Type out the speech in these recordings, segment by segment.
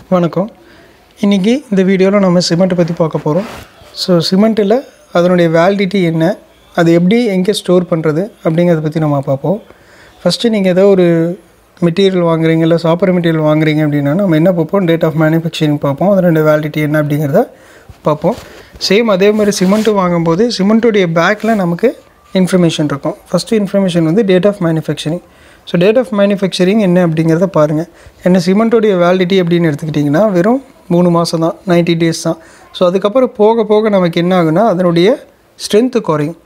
வணக்கம் இன்றைக்கி இந்த வீடியோவில் நம்ம சிமெண்ட்டை பற்றி பார்க்க போகிறோம் ஸோ சிமெண்ட்டில் அதனுடைய வேலிடிட்டி என்ன அது எப்படி எங்கே ஸ்டோர் பண்ணுறது அப்படிங்கிறத பற்றி நம்ம பார்ப்போம் ஃபஸ்ட்டு நீங்கள் ஏதோ ஒரு மெட்டீரியல் வாங்குறீங்க இல்லை சாப்பிட்ற மெட்டீரியல் வாங்குறீங்க அப்படின்னா நம்ம என்ன பார்ப்போம் டேட் ஆஃப் மேனுஃபேக்சரிங் பார்ப்போம் அதனுடைய வேலிடிட்டி என்ன அப்படிங்கிறத பார்ப்போம் சேம் அதே மாதிரி சிமெண்ட்டு வாங்கும்போது சிமெண்ட்டுடைய பேக்கில் நமக்கு இன்ஃபர்மேஷன் இருக்கும் ஃபஸ்ட்டு இன்ஃபர்மேஷன் வந்து date of manufacturing so date of manufacturing என்ன அப்படிங்கிறத பாருங்கள் என்ன சிமெண்ட்டோடைய வேலிடிட்டி அப்படின்னு எடுத்துக்கிட்டிங்கன்னா வெறும் மூணு மாதம் தான் நைன்ட்டி டேஸ் தான் ஸோ அதுக்கப்புறம் போக போக நமக்கு என்ன ஆகுனா அதனுடைய ஸ்ட்ரென்த்து குறையும்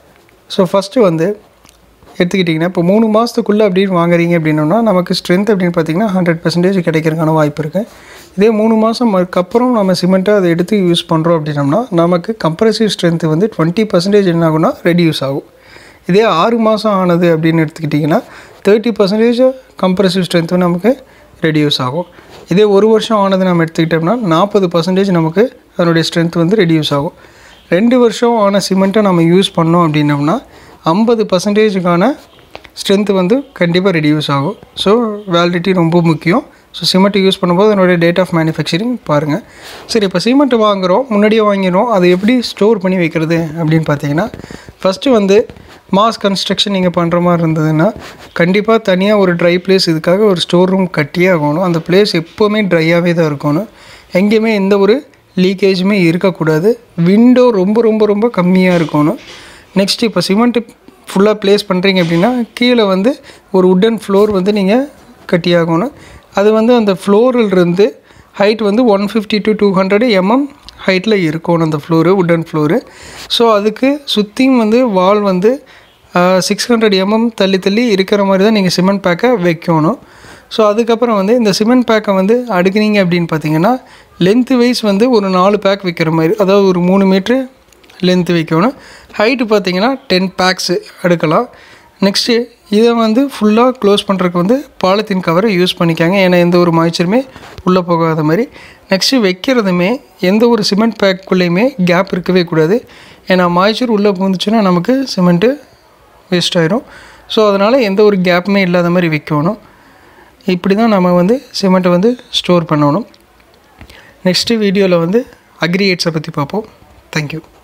ஸோ ஃபஸ்ட்டு வந்து எடுத்துக்கிட்டிங்கன்னா இப்போ மூணு மாதத்துக்குள்ளே அப்படின்னு வாங்குறீங்க அப்படின்னோம்னா நமக்கு ஸ்ட்ரென்த் அப்படின்னு பார்த்தீங்கன்னா ஹண்ட்ரட் பர்சன்டேஜ் கிடைக்கிறதுக்கான வாய்ப்பு இருக்குது இதே மூணு மாதம் அதுக்கப்புறம் நம்ம சிமெண்ட்டை அதை எடுத்து யூஸ் பண்ணுறோம் அப்படின்னோம்னா நமக்கு கம்ப்ரசிவ் ஸ்ட்ரென்த் வந்து டுவெண்ட்டி பர்சன்டேஜ் என்ன ஆகுனா ரெடியூஸ் ஆகும் இதே ஆறு மாதம் ஆனது அப்படின்னு எடுத்துக்கிட்டிங்கன்னா தேர்ட்டி பர்சன்டேஜ் கம்ப்ரசிவ் ஸ்ட்ரென்த்து நமக்கு ரெடியூஸ் ஆகும் இதே ஒரு வருஷம் ஆனது நம்ம எடுத்துக்கிட்டோம்னா நாற்பது பர்சன்டேஜ் நமக்கு அதனுடைய ஸ்ட்ரென்த் வந்து ரெடியூஸ் ஆகும் ரெண்டு வருஷம் ஆன சிமெண்ட்டை நம்ம யூஸ் பண்ணோம் அப்படின்னோம்னா ஐம்பது பர்சன்டேஜுக்கான ஸ்ட்ரென்த்து வந்து கண்டிப்பாக ரெடியூஸ் ஆகும் ஸோ வேலிடிட்டி ரொம்ப முக்கியம் ஸோ சிமெண்ட் யூஸ் பண்ணும்போது அதனுடைய டேட் ஆஃப் மேனுஃபேக்சரிங் பாருங்கள் சரி இப்போ சிமெண்ட் வாங்குகிறோம் முன்னாடியே வாங்கிடுறோம் அதை எப்படி ஸ்டோர் பண்ணி வைக்கிறது அப்படின்னு பார்த்தீங்கன்னா ஃபஸ்ட்டு வந்து மாஸ் கன்ஸ்ட்ரக்ஷன் நீங்கள் பண்ணுற மாதிரி இருந்ததுன்னா கண்டிப்பாக தனியாக ஒரு ட்ரை பிளேஸ் இதுக்காக ஒரு ஸ்டோர் ரூம் கட்டியே ஆகணும் அந்த பிளேஸ் எப்போவுமே ட்ரையாகவே தான் இருக்கணும் எங்கேயுமே எந்த ஒரு லீக்கேஜுமே இருக்கக்கூடாது விண்டோ ரொம்ப ரொம்ப ரொம்ப கம்மியாக இருக்கணும் நெக்ஸ்ட் இப்போ சிமெண்ட்டு ஃபுல்லாக ப்ளேஸ் பண்ணுறீங்க அப்படின்னா கீழே வந்து ஒரு உட்டன் ஃப்ளோர் வந்து நீங்கள் கட்டியாகணும் அது வந்து அந்த ஃப்ளோரிலிருந்து ஹைட் வந்து one fifty to two hundred mm ஹைட்டில் இருக்கணும் அந்த ஃப்ளோரு உட்டன் ஃப்ளோரு ஸோ அதுக்கு சுற்றியும் வந்து வால் வந்து சிக்ஸ் ஹண்ட்ரட் எம்எம் தள்ளி தள்ளி இருக்கிற மாதிரி தான் நீங்கள் சிமெண்ட் பேக்கை வைக்கணும் ஸோ அதுக்கப்புறம் வந்து இந்த சிமெண்ட் பேக்கை வந்து அடுக்குனீங்க அப்படின்னு பார்த்தீங்கன்னா லென்த்து வைஸ் வந்து ஒரு நாலு பேக் வைக்கிற மாதிரி அதாவது ஒரு மூணு மீட்ரு லென்த்து வைக்கணும் ஹைட்டு பார்த்தீங்கன்னா டென் பேக்ஸு அடுக்கலாம் நெக்ஸ்ட்டு இதை வந்து ஃபுல்லாக க்ளோஸ் பண்ணுறதுக்கு வந்து பாலித்தீன் கவரை யூஸ் பண்ணிக்காங்க ஏன்னா எந்த ஒரு மாய்ச்சருமே உள்ளே போகாத மாதிரி நெக்ஸ்ட்டு வைக்கிறதுமே எந்த ஒரு சிமெண்ட் பேக்குள்ளேயுமே கேப் இருக்கவே கூடாது ஏன்னா மாய்ச்சர் உள்ளே பூந்துச்சுன்னா நமக்கு சிமெண்ட்டு வேஸ்ட் ஆயிரும் ஸோ அதனால் எந்த ஒரு கேப்புமே இல்லாத மாதிரி வைக்கணும் இப்படி தான் நம்ம வந்து சிமெண்ட்டை வந்து ஸ்டோர் பண்ணணும் நெக்ஸ்ட்டு வீடியோவில் வந்து அக்ரிகேட்ஸை பற்றி பார்ப்போம் தேங்க்யூ